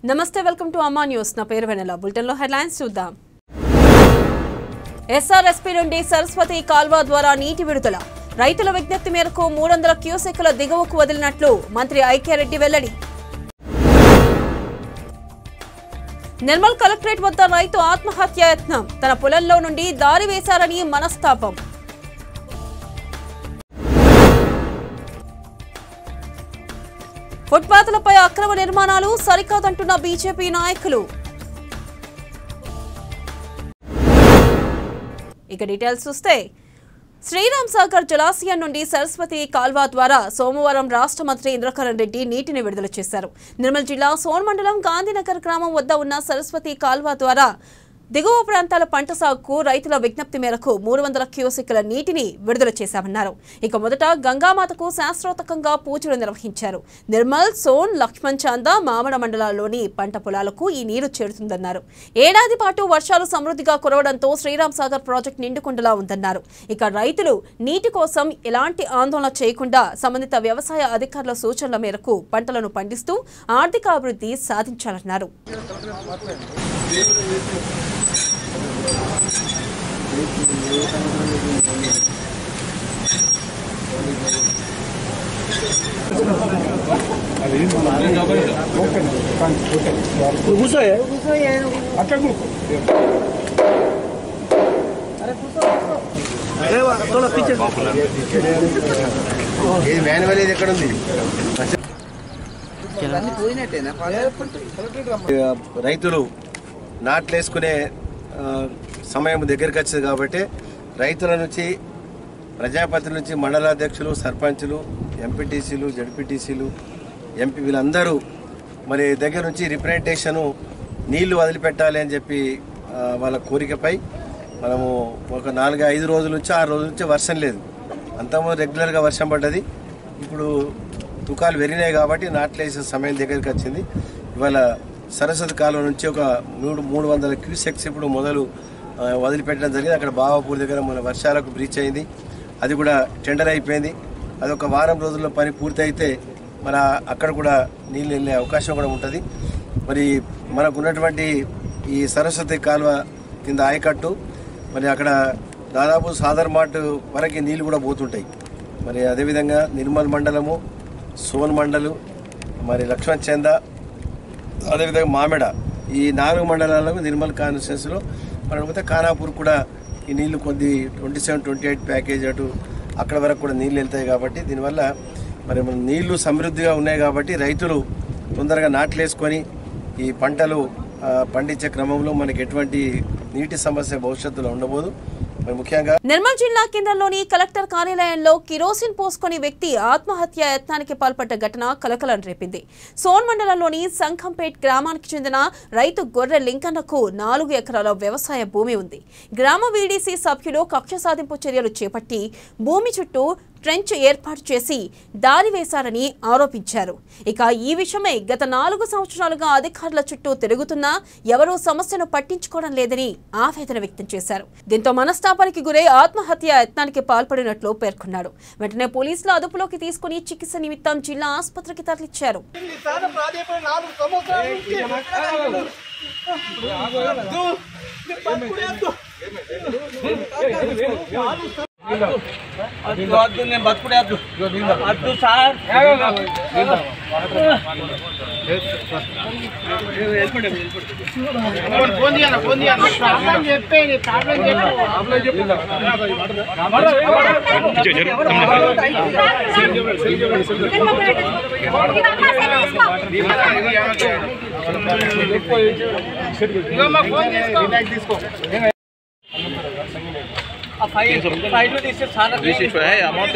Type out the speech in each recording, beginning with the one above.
నమస్తే welcome to అమ్మా news నా పేరు వెనెల బులెటిన్ లో హెడ్లైన్స్ చూద్దాం ఎస్ఆర్ఎస్పీ నుండి సరస్వతి కాల్వ ద్వారా నీటి విడుదల రైతుల విజ్ఞప్తి మేరకు మూడు వందల క్యూసెక్కుల దిగువకు వదిలినట్లు మంత్రి ఐక్యారెడ్డి వెల్లడి నిర్మల్ కలెక్టరేట్ వద్ద రైతు ఆత్మహత్య యత్నం తన పొలంలో నుండి దారి వేశారని మనస్తాపం ఫుట్పాత్లపై అక్రమ నిర్మాణాలు సరికాదంటున్న బీజేపీ నాయకులు ఇక డీటెయిల్స్ చూస్తే శ్రీరామ్ సాగర్ జలాశయం నుండి సరస్వతి కాల్వ ద్వారా సోమవారం రాష్ట్ర మంత్రి ఇంద్రకరణ్ రెడ్డి నీటిని విడుదల చేశారు నిర్మల్ జిల్లా సోన్ మండలం గాంధీనగర్ గ్రామం వద్ద ఉన్న సరస్వతి కాల్వ ద్వారా దిగువ ప్రాంతాల పంట సాగుకు రైతుల విజ్ఞప్తి మేరకు మూడు వందల క్యూసెక్కుల నీటిని విడుదల చేశామన్నారు ఇక మొదట గంగామాతకు శాస్త్రోతకంగా పూజలు నిర్వహించారు నిర్మల్ సోన్ లక్ష్మణ్ చాంద మామడ మండలాల్లోని పంట పొలాలకు ఈ నీరు చేరుతుందన్నారు ఏడాది పాటు వర్షాలు సమృద్ధిగా కురవడంతో శ్రీరామ్ సాగర్ ప్రాజెక్టు నిండుకుండలా ఉందన్నారు ఇక రైతులు నీటి కోసం ఎలాంటి ఆందోళన చేయకుండా సంబంధిత వ్యవసాయ అధికారుల సూచనల మేరకు పంటలను పండిస్తూ ఆర్థికాభివృద్ధి సాధించాలన్నారు ఇది మాన్యువల్ ఇది ఎక్కడ ఉంది రైతులు నాట్లేసుకునే ఆ, సమయం దగ్గరికి వచ్చింది కాబట్టి రైతుల నుంచి ప్రజాపతి నుంచి మండలాధ్యక్షులు సర్పంచులు ఎంపీటీసీలు జడ్పీటీసీలు ఎంపీ వీళ్ళందరూ మరి దగ్గర నుంచి రిప్రజెంటేషను నీళ్లు వదిలిపెట్టాలి అని చెప్పి ఆ, వాళ్ళ కోరికపై మనము ఒక నాలుగు ఐదు రోజుల నుంచి ఆరు రోజుల నుంచి వర్షం లేదు అంతకుముందు రెగ్యులర్గా వర్షం పడ్డది ఇప్పుడు తుకాలు పెరిగినాయి కాబట్టి నాట్లేసే సమయం దగ్గరికి వచ్చింది ఇవాళ సరస్వతి కాలువ నుంచి ఒక మూడు మూడు వందల క్యూసెక్స్ ఇప్పుడు మొదలు ఆ, వదిలిపెట్టడం జరిగింది అక్కడ బావాపూర్ దగ్గర మన వర్షాలకు బ్రీచ్ అయింది అది కూడా టెండర్ అయిపోయింది అది ఒక వారం రోజుల్లో పని పూర్తి అయితే మన అక్కడ కూడా నీళ్ళు వెళ్ళే అవకాశం కూడా ఉంటుంది మరి మనకు ఉన్నటువంటి ఈ సరస్వతి కాలువ కింద ఆయకట్టు మరి అక్కడ దాదాపు సాదర్ మార్ట్ వరకు నీళ్ళు కూడా పోతుంటాయి మరి అదేవిధంగా నిర్మల్ మండలము సోన్ మండలు మరి లక్ష్మణ్ చంద అదేవిధంగా మామిడ ఈ నాలుగు మండలాలకు నిర్మల్ కాన్స్టిట్యూన్సీలో మనం పోతే ఖానాపూర్ కూడా ఈ నీళ్లు కొద్ది twenty seven twenty eight package అటు అక్కడ వరకు కూడా నీళ్ళు వెళ్తాయి కాబట్టి దీనివల్ల మరి మన నీళ్లు సమృద్ధిగా ఉన్నాయి కాబట్టి రైతులు తొందరగా నాట్లేసుకొని ఈ పంటలు ఆ, పండించే క్రమంలో మనకి ఎటువంటి నీటి సమస్య భవిష్యత్తులో ఉండబోదు మరి ముఖ్యంగా నిర్మల్ జిల్లా కేంద్రంలోని కలెక్టర్ కార్యాలయంలో కిరోసిన్ పోసుకొని వ్యక్తి ఆత్మహత్య యత్నానికి పాల్పడ్డ ఘటన కలకలం రేపింది సోన్ మండలంలోని సంఖంపేట్ గ్రామానికి చెందిన రైతు గొర్రె లింకన్నకు నాలుగు ఎకరాల వ్యవసాయ భూమి ఉంది గ్రామ వీడీసీ సభ్యులు కక్ష సాధింపు చర్యలు చేపట్టి భూమి చుట్టూ ట్రెంచ్ ఏర్పాటు చేసి దారి వేశారని ఆరోపించారు ఇక ఈ విషయమై గత నాలుగు సంవత్సరాలుగా అధికారుల చుట్టూ తిరుగుతున్నా ఎవరూ సమస్యను పట్టించుకోవడం లేదని ఆవేదన వ్యక్తం చేశారు దీంతో మనస్తాపానికి గురై ఆత్మహత్య యత్నానికి పాల్పడినట్లు పేర్కొన్నాడు వెంటనే పోలీసులు అదుపులోకి తీసుకుని చికిత్స నిమిత్తం జిల్లా ఆసుపత్రికి తరలించారు అద్దు అద్దు నేను బతుకుడే అద్దు అద్దు సార్ ఫైవ్ తీస్తే సార్ అమౌంట్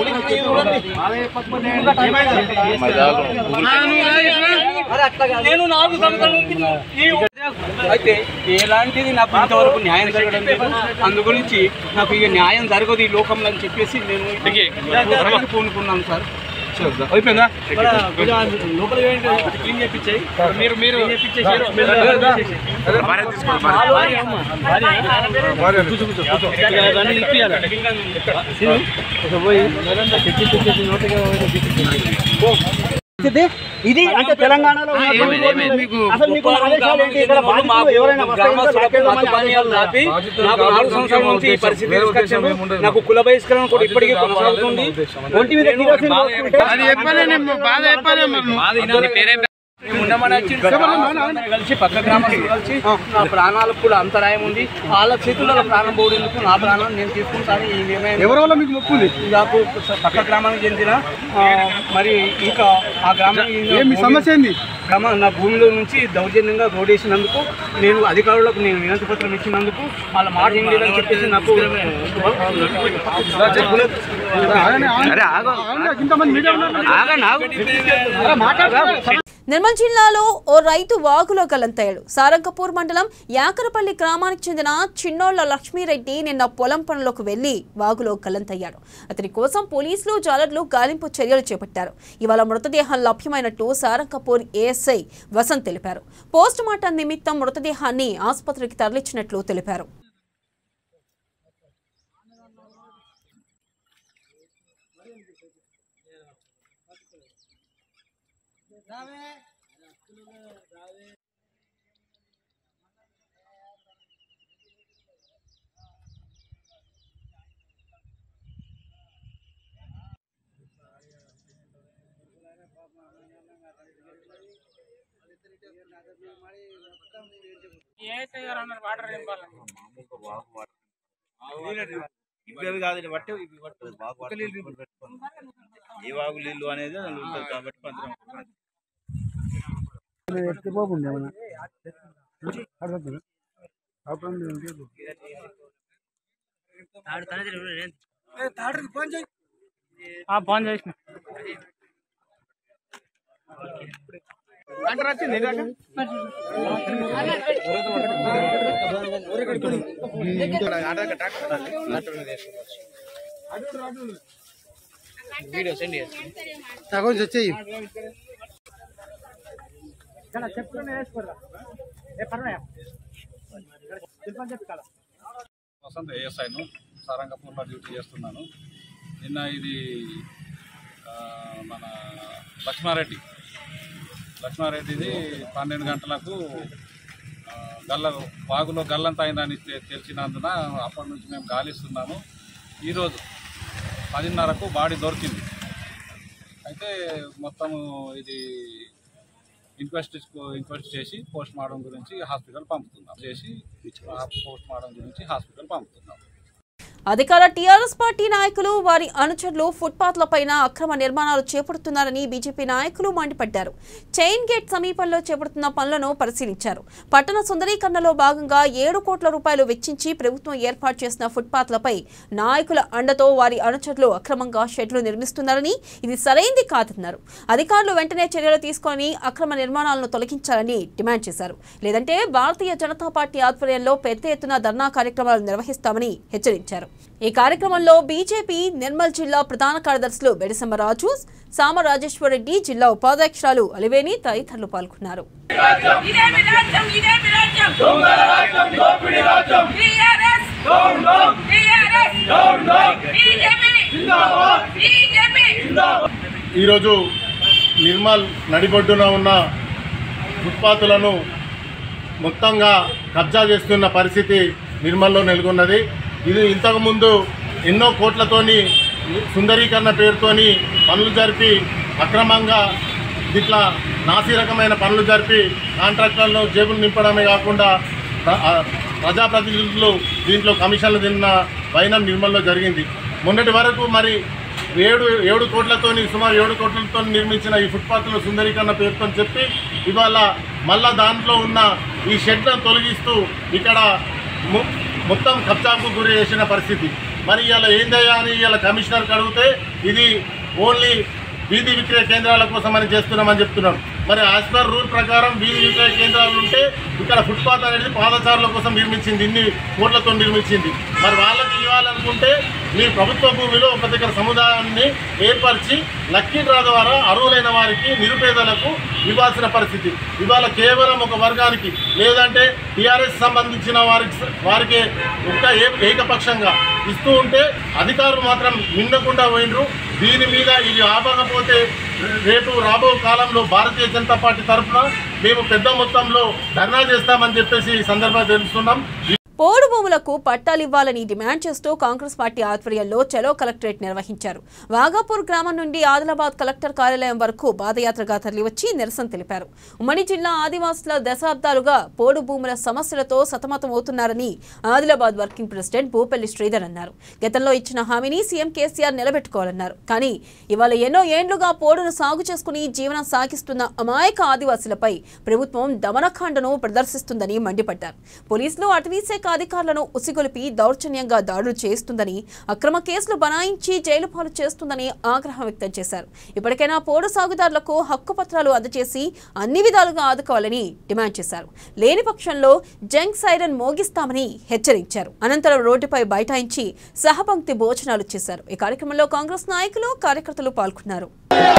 నేను నాలుగు సంవత్సరాల నుంచి ఈ- అయితే ఎలాంటిది నాకు ఇంతవరకు న్యాయం జరగడం లేదు అందు గురించి నాకు ఇక న్యాయం జరగదు ఈ లోకంలో అని చెప్పేసి నేను ఇలాంటి పూనుకున్నాను సార్ అయిపోయిందా లోపల క్లీన్ చేపించాయి మీరు మీరు పరిస్థితి ఇది అంటే తెలంగాణలో ఉన్నటువంటి మీకు అసలు మీకు గొప్ప ఆదేశాలు ఏంటి? ఇక్కడ గ్రామానికి బాధితులు మాకు ఎవరైనా వస్తే గ్రామస్తులకు రాకేష్ మత్తు రమణ పానీయాలు ఆదేశాలు దాపి ఉన్నాయా? నాకు నాలుగు సంవత్సరాల నుంచి ఈ పరిస్థితి తీసుకొచ్చారు నాకు కుల బహిష్కరణ కూడా ఇప్పటికీ కొనసాగుతుంది ఒంటి మీద నేను కిరోసిన్ బాధ పోసుకుంటే మేము ఉన్నామని వచ్చి అందరం కలిసి పక్క గ్రామస్తులు కలిసి నా ప్రాణాలకు కూడా అంతరాయం ఉంది వాళ్ళ చేతుల్లో ప్రాణం పోవడానికి నా ప్రాణం నేను తీసుకుంటాను ఈ నిర్ణయం ఎవరి వల్ల మీకు నొప్పి ఉంది నాకు పక్క గ్రామానికి చెందిన ఆ, మరి ఇంకా ఆ గ్రామం మీ సమస్య ఏంది గ్రామ నా భూమిలో నుంచి దౌర్జన్యంగా రోడ్ వేసినందుకు నేను అధికారులకు నేను వినతి పత్రం ఇచ్చినందుకు వాళ్ళ మాట ఏం లేదని చెప్పేసి నాకు నిర్మల్ జిల్లాలో ఓ రైతు వాగులో గల్లంతయ్యాడు సారంగపూర్ మండలం యాకరపల్లి గ్రామానికి చెందిన చిన్నోళ్ల లక్ష్మీరెడ్డి నిన్న పొలం పనులకు వెళ్లి వాగులో గల్లంతయ్యాడు అతని కోసం పోలీసులు జాలర్లు గాలింపు చర్యలు చేపట్టారు ఇవాళ మృతదేహం లభ్యమైనట్టు సారంగపూర్ ఏఎస్ఐ వసంత్ తెలిపారు పోస్ట్ మార్టం నిమిత్తం మృతదేహాన్ని ఆసుపత్రికి తరలించినట్లు తెలిపారు ఇవి కాదు ఇది పట్టు ఇవి పట్టు ఒక నీళ్ళు పెట్టుకోండి ఏ వాగు నీళ్ళు అనేది అందులో ఉంటుంది కాబట్టి పంచడం ఫోన్ చేసిన వసంత్ ఏఎస్ఐను సారంగపూర్లో డ్యూటీ చేస్తున్నాను నిన్న ఇది ఆ, మన లక్ష్మారెడ్డి లక్ష్మారెడ్డిది పన్నెండు గంటలకు ఆ, గల్ల వాగులో గల్లంత అయిందని తె- తెలిసినందున అప్పటి నుంచి మేము గాలిస్తున్నాము ఈరోజు పదిన్నరకు బాడీ దొరికింది అయితే మొత్తము ఇది ఇంక్వెస్ట్ ఇంక్వెస్ట్ చేసి పోస్ట్ మార్టం గురించి హాస్పిటల్ పంపుతున్నాం చేసి పోస్ట్ మార్టం గురించి హాస్పిటల్ పంపుతున్నాం అధికార టీఆర్ఎస్ పార్టీ నాయకులు వారి అనుచరులు ఫుట్పాత్లపైన అక్రమ నిర్మాణాలు చేపడుతున్నారని బీజేపీ నాయకులు మండిపడ్డారు చైన్ గేట్ సమీపంలో చేపడుతున్న పనులను పరిశీలించారు పట్టణ సుందరీకరణలో భాగంగా ఏడు కోట్ల రూపాయలు వెచ్చించి ప్రభుత్వం ఏర్పాటు చేసిన ఫుట్పాత్లపై నాయకుల అండతో వారి అనుచరులు అక్రమంగా షెడ్లు నిర్మిస్తున్నారని ఇది సరైంది కాదన్నారు అధికారులు వెంటనే చర్యలు తీసుకొని అక్రమ నిర్మాణాలను తొలగించాలని డిమాండ్ చేశారు లేదంటే భారతీయ జనతా పార్టీ ఆధ్వర్యంలో పెద్ద ఎత్తున ధర్నా కార్యక్రమాలు నిర్వహిస్తామని హెచ్చరించారు ఈ కార్యక్రమంలో బీజేపీ నిర్మల్ జిల్లా ప్రధాన కార్యదర్శులు బెడిసమ్మరాజు సామ రెడ్డి జిల్లా ఉపాధ్యక్షురాలు అలివేని తదితరులు పాల్గొన్నారు ఇదేమి రాజ్యం ఇదేమి రాజ్యం దొంగల రాజ్యం దోపిడి రాజ్యం TRS down down TRS down down BJP జిందాబాద్ బీజేపీ ఈరోజు నిర్మల్ నడిబొడ్డున ఉన్న ఫుట్పాతులను మొత్తంగా కబ్జా చేస్తున్న పరిస్థితి నిర్మల్లో నెలకొన్నది ఇది ఇంతకుముందు ఎన్నో కోట్లతోని సుందరీకరణ పేరుతోని పనులు జరిపి అక్రమంగా ఇట్లా నాసి రకమైన పనులు జరిపి కాంట్రాక్టర్లను జేబులు నింపడమే కాకుండా ప్ర- ఆ, ప్రజాప్రతినిధులు దీంట్లో కమిషన్లు తిన్న వైనం నిర్మల్లో జరిగింది మొన్నటి వరకు మరి ఏడు ఏడు కోట్లతోని సుమారు ఏడు కోట్లతో నిర్మించిన ఈ ఫుట్పాత్ల సుందరీకరణ పేరుతో చెప్పి ఇవాళ మళ్ళా దాంట్లో ఉన్న ఈ షెడ్లను తొలగిస్తూ ఇక్కడ మొ- మొత్తం కబ్జాకు గురి చేసిన పరిస్థితి మరి ఇలా ఏందయ్యా అని ఇలా కమిషనర్కి అడిగితే ఇది ఓన్లీ వీధి విక్రయ కేంద్రాల కోసం అని చేస్తున్నామని చెప్తున్నారు మరి యాజ్ పర్ రూల్ ప్రకారం వీధి విక్రయ కేంద్రాలు ఉంటే ఇక్కడ ఫుట్పాత్ అనేది పాదచారుల కోసం నిర్మించింది ఇన్ని కోట్లతో నిర్మించింది మరి వాళ్ళకి ఇవ్వాలనుకుంటే మీరు ప్రభుత్వ భూమిలో ఒక దగ్గర సముదాయాన్ని ఏర్పరిచి లక్కీ డ్రా ద్వారా అర్హులైన వారికి నిరుపేదలకు ఇవ్వాల్సిన పరిస్థితి ఇవాళ కేవలం ఒక వర్గానికి లేదంటే టీఆర్ఎస్ సంబంధించిన వారికి వారికి ఒక ఏ- ఏకపక్షంగా ఇస్తూ ఉంటే అధికారులు మాత్రం నిండకుండా పోయినరు దీని మీద ఇది ఆపకపోతే రేపు రాబో కాలంలో భారతీయ జనతా పార్టీ తరఫున మేము పెద్ద మొత్తంలో ధర్నా చేస్తామని చెప్పేసి ఈ సందర్భంగా తెలుస్తున్నాం పోడు భూములకు పట్టాలివ్వాలని డిమాండ్ చేస్తూ కాంగ్రెస్ పార్టీ ఆధ్వర్యంలో చలో కలెక్టరేట్ నిర్వహించారు వాగాపూర్ గ్రామం నుండి ఆదిలాబాద్ కలెక్టర్ కార్యాలయం వరకు పాదయాత్రగా తరలివచ్చి నిరసన తెలిపారు ఉమ్మడి జిల్లా ఆదివాసుల దశాబ్దాలుగా పోడు భూముల సమస్యలతో సతమతమవుతున్నారని ఆదిలాబాద్ వర్కింగ్ ప్రెసిడెంట్ భూపల్లి శ్రీధర్ అన్నారు గతంలో ఇచ్చిన హామీని సీఎం కేసీఆర్ నిలబెట్టుకోవాలన్నారు కానీ ఇవాళ ఎన్నో ఏండ్లుగా పోడును సాగు చేసుకుని జీవనం సాగిస్తున్న అమాయక ఆదివాసులపై ప్రభుత్వం దమనకాండను ప్రదర్శిస్తుందని మండిపడ్డారు పోలీసులు అటవీ శాఖ అధికారులను ఉసిగొలిపి దౌర్జన్యంగా దాడులు చేస్తుందని అక్రమ కేసులు బనాయించి జైలు పాలు చేస్తుందని ఆగ్రహం వ్యక్తం చేశారు ఇప్పటికైనా పోడు సాగుదారులకు హక్కు పత్రాలు అందజేసి అన్ని విధాలుగా ఆదుకోవాలని డిమాండ్ చేశారు లేని పక్షంలో జంగ్ సైరన్ మోగిస్తామని హెచ్చరించారు అనంతరం రోడ్డుపై బైఠాయించి సహపంక్తి భోజనాలు చేశారు ఈ కార్యక్రమంలో కాంగ్రెస్ నాయకులు కార్యకర్తలు పాల్గొన్నారు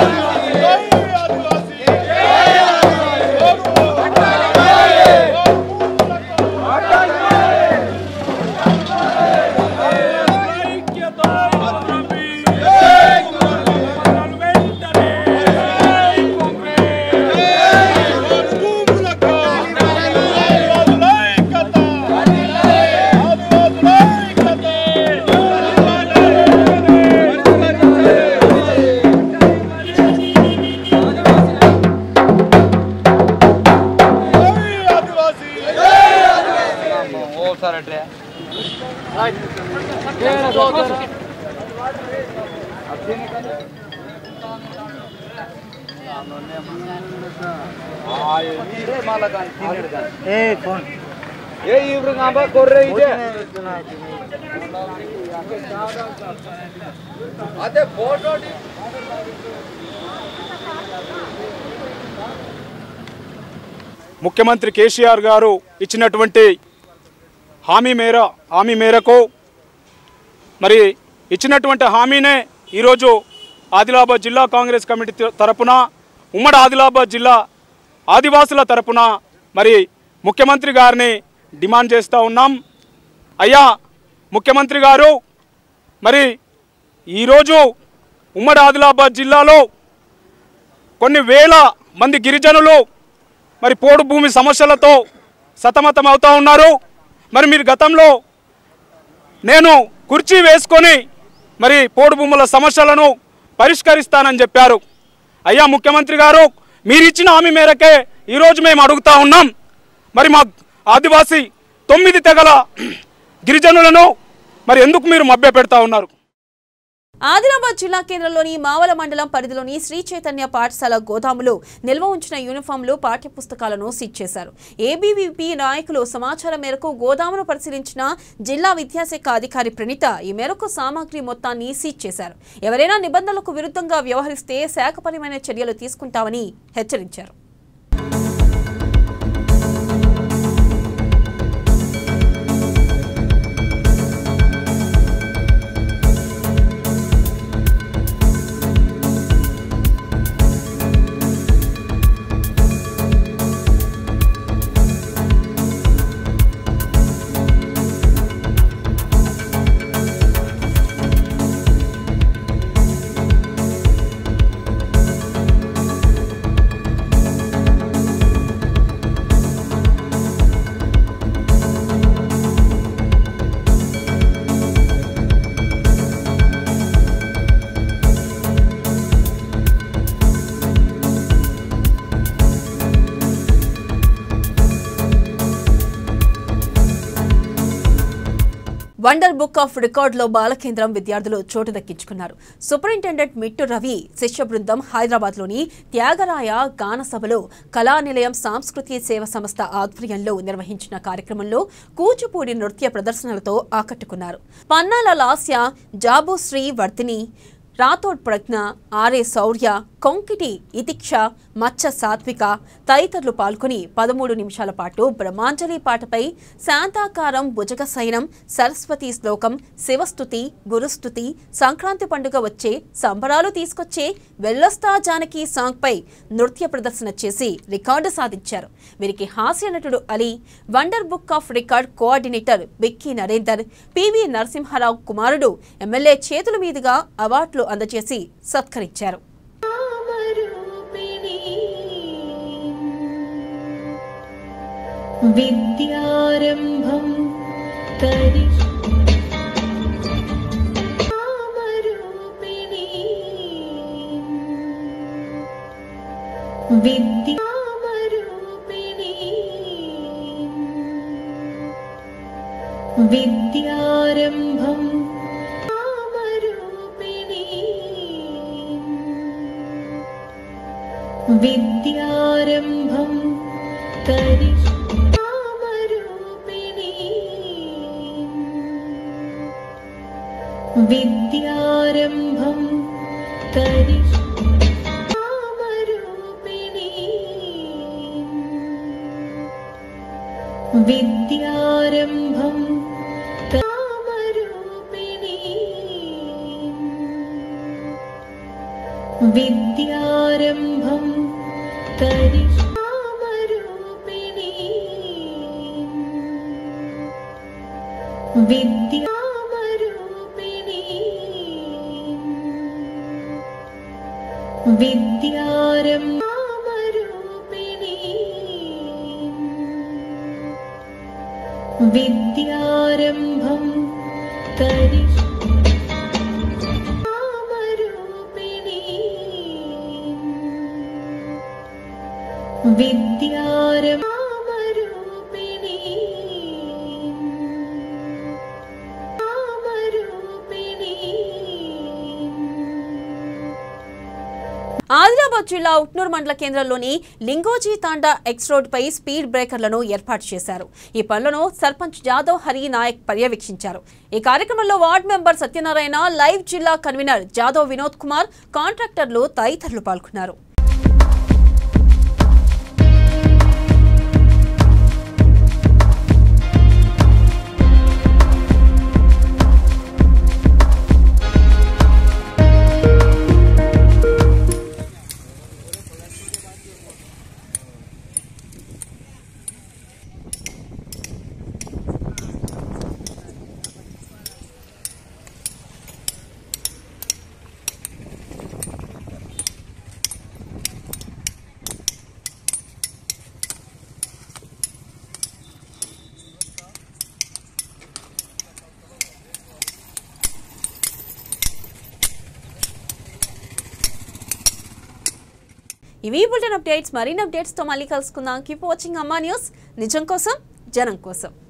ముఖ్యమంత్రి కేసీఆర్ గారు ఇచ్చినటువంటి హామీ మేర హామీ మేరకు మరి ఇచ్చినటువంటి హామీనే ఈరోజు ఆదిలాబాద్ జిల్లా కాంగ్రెస్ కమిటీ త- తరపున ఉమ్మడి ఆదిలాబాద్ జిల్లా ఆదివాసుల తరపున మరి ముఖ్యమంత్రి గారిని డిమాండ్ చేస్తూ ఉన్నాం అయ్యా ముఖ్యమంత్రి గారు మరి ఈరోజు ఉమ్మడి ఆదిలాబాద్ జిల్లాలో కొన్ని వేల మంది గిరిజనులు మరి పోడు భూమి సమస్యలతో సతమతం అవుతూ ఉన్నారు మరి మీరు గతంలో నేను కుర్చీ వేసుకొని మరి పోడు భూముల సమస్యలను పరిష్కరిస్తానని చెప్పారు అయ్యా ముఖ్యమంత్రి గారు మీరు ఇచ్చిన హామీ మేరకే ఈరోజు మేము అడుగుతా ఉన్నాం మరి మా ఆదివాసీ తొమ్మిది తెగల గిరిజనులను మరి ఎందుకు మీరు మభ్య పెడతా ఉన్నారు ఆదిలాబాద్ జిల్లా కేంద్రంలోని మావల మండలం పరిధిలోని శ్రీ చైతన్య పాఠశాల గోదాములో నిల్వ ఉంచిన యూనిఫామ్లు పాఠ్యపుస్తకాలను సీజ్ చేశారు ఏబీవీపీ నాయకులు సమాచారం మేరకు గోదామును పరిశీలించిన జిల్లా విద్యాశాఖ అధికారి ప్రణీత ఈ మేరకు సామాగ్రి మొత్తాన్ని సీజ్ చేశారు ఎవరైనా నిబంధనలకు విరుద్ధంగా వ్యవహరిస్తే శాఖపరమైన చర్యలు తీసుకుంటామని హెచ్చరించారు వండర్ బుక్ ఆఫ్ రికార్డులో బాలకేంద్రం విద్యార్థులు చోటు దక్కించుకున్నారు సూపరింటెండెంట్ మిట్టు రవి శిష్య బృందం హైదరాబాద్లోని త్యాగరాయ గాన సభలో కళానిలయం సాంస్కృతిక సేవ సంస్థ ఆధ్వర్యంలో నిర్వహించిన కార్యక్రమంలో కూచిపూడి నృత్య ప్రదర్శనలతో ఆకట్టుకున్నారు పన్నాల లాస్య జాబుశ్రీ వర్ధిని రాథోడ్ ప్రజ్ఞ ఆర్ఏ శౌర్య కొంకిటి ఇతిక్ష మచ్చ సాత్విక తదితరులు పాల్గొని పదమూడు నిమిషాల పాటు బ్రహ్మాంజలి పాటపై శాంతాకారం భుజగ సైనం సరస్వతి శ్లోకం శివస్థుతి గురుస్థుతి సంక్రాంతి పండుగ వచ్చే సంబరాలు తీసుకొచ్చే వెల్లస్తా జానకి సాంగ్పై నృత్య ప్రదర్శన చేసి రికార్డు సాధించారు వీరికి హాస్య నటుడు Ali wonder book of record coordinator Bikki Narender PV Narasimharao కుమారుడు ఎమ్మెల్యే చేతుల మీదుగా అవార్డులు అందజేసి సత్కరించారు विद्यारम्भं करिष्ये विद्यामरूपिणी विद्यारम्भं कामरूपिणी विद्यारम्भं करिष्ये कामरूपिणी विद्यारम्भं करिष्ये कामरूपिणी विद्यारम्भं कामरूपिणी विद्यारम्भं करिष्ये कामरूपिणी विद्यामरूपिणी विद्यारम्भरूपिणी विद्यारम्भं करिष्ये कामरूपिणी विद्यारम्भरूपिणी ఆదిలాబాద్ జిల్లా ఉట్నూరు మండల కేంద్రంలోని లింగోజీ తాండా ఎక్స్ రోడ్ పై స్పీడ్ బ్రేకర్లను ఏర్పాటు చేశారు ఈ పనులను సర్పంచ్ జాదవ్ హరి నాయక్ పర్యవేక్షించారు ఈ కార్యక్రమంలో వార్డు మెంబర్ సత్యనారాయణ లైవ్ జిల్లా కన్వీనర్ జాదవ్ వినోద్ కుమార్ కాంట్రాక్టర్లు తదితరులు పాల్గొన్నారు ఇవి బులెటిన్ అప్డేట్స్ మరిన్ని అప్డేట్స్తో మళ్ళీ కలుసుకుందాం కీప్ వాచింగ్ అమ్మా న్యూస్ నిజం కోసం జనం కోసం